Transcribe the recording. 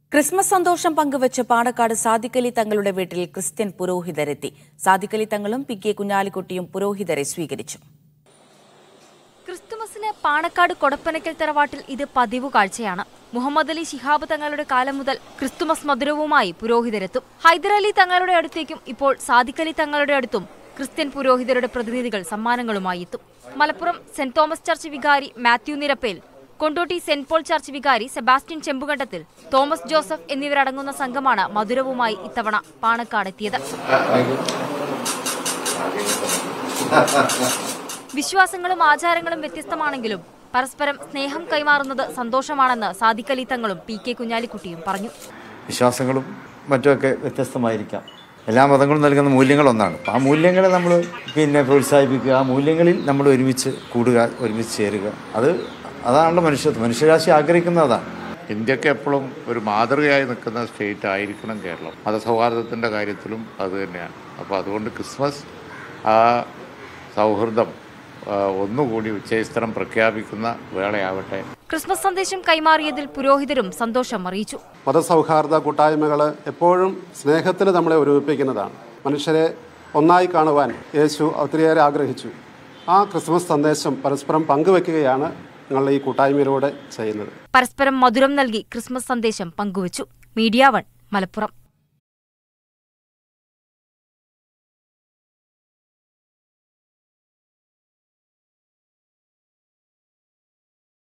Christmas സന്തോഷം പങ്കുവച്ച് പാണക്കാട് സാദിഖലി തങ്ങളുടെ വീട്ടിൽ ക്രിസ്ത്യൻ പുരോഹിതരെത്തി സാദിഖലി തങ്ങളും പി കെ കുഞ്ഞാലിക്കുട്ടിയും പുരോഹിതരെ സ്വീകരിച്ചു ക്രിസ്തുമസിന് പാണക്കാട് കൊടപ്പനക്കൽ തറവാട്ടിൽ ഇത് പതിവ് കാഴ്ചയാണ് മുഹമ്മദ് അലി ശിഹാബ് തങ്ങളുടെ കാലം മുതൽ ക്രിസ്തുമസ് മധുരവുമായി പുരോഹിതരെത്തും ഹൈദരലി തങ്ങളുടെ അടുത്തേക്കും ഇപ്പോൾ സാദിഖലി തങ്ങളുടെ അടുത്തും ക്രിസ്ത്യൻ പുരോഹിതരുടെ പ്രതിനിധികൾ സമ്മാനങ്ങളുമായി എത്തും മലപ്പുറം സെന്റ് തോമസ് ചർച്ച് വികാരി Mathew Nirappel Kondotty saint Paul church വികാരി സെബാസ്റ്റ്യൻ ചെമ്പുകണ്ടത്തിൽ തോമസ് ജോസഫ് എന്നിവരടങ്ങുന്ന സംഘമാണ് മധുരവുമായി ഇത്തവണ പാണക്കാടെത്തിയത് വിശ്വാസങ്ങളും ആചാരങ്ങളും വ്യത്യസ്തമാണെങ്കിലും പരസ്പരം സ്നേഹം കൈമാറുന്നത് സന്തോഷമാണെന്ന് സാദിഖലി തങ്ങളും പി കെ കുഞ്ഞാലിക്കുട്ടിയും പറഞ്ഞു വിശ്വാസങ്ങളും മറ്റുമൊക്കെ വ്യത്യസ്തമായിരിക്കാം എല്ലാ മതങ്ങളും നൽകുന്ന മൂല്യങ്ങൾ ഒന്നാണ് അപ്പോൾ ആ മൂല്യങ്ങളെ നമ്മൾ പിന്നെ പ്രോത്സാഹിപ്പിക്കുക ആ മൂല്യങ്ങളിൽ നമ്മൾ ഒരുമിച്ച് കൂടുക ഒരുമിച്ച് ചേരുക അത് അതാണല്ലോ മനുഷ്യത്വം മനുഷ്യരാശി ആഗ്രഹിക്കുന്നത് അതാണ് ഇന്ത്യക്ക് എപ്പോഴും ഒരു മാതൃകയായി നിൽക്കുന്ന സ്റ്റേറ്റ് ആയിരിക്കണം കേരളം മതസൗഹാർദ്ദത്തിൻ്റെ കാര്യത്തിലും അത് തന്നെയാണ് അപ്പോൾ അതുകൊണ്ട് ക്രിസ്മസ് ആ സൗഹൃദം ആ, ഒന്നുകൂടി ഉച്ചസ്ഥലം പ്രഖ്യാപിക്കുന്ന വേളയാവട്ടെ ക്രിസ്മസ് സന്ദേശം കൈമാറിയതിൽ പുരോഹിതരും സന്തോഷം അറിയിച്ചു മതസൗഹാർദ്ദ കൂട്ടായ്മകൾ എപ്പോഴും സ്നേഹത്തിൽ നമ്മളെ ഒരുമിപ്പിക്കുന്നതാണ് മനുഷ്യരെ ഒന്നായി കാണുവാൻ യേശു ഒത്തിരിയേറെ ആഗ്രഹിച്ചു ആ ക്രിസ്മസ് സന്ദേശം പരസ്പരം പങ്കുവെക്കുകയാണ് ഞങ്ങൾ ഈ കൂട്ടായ്മയിലൂടെ ചെയ്യുന്നത് പരസ്പരം മധുരം നൽകി ക്രിസ്മസ് സന്ദേശം പങ്കുവച്ചു മീഡിയ വൺ മലപ്പുറം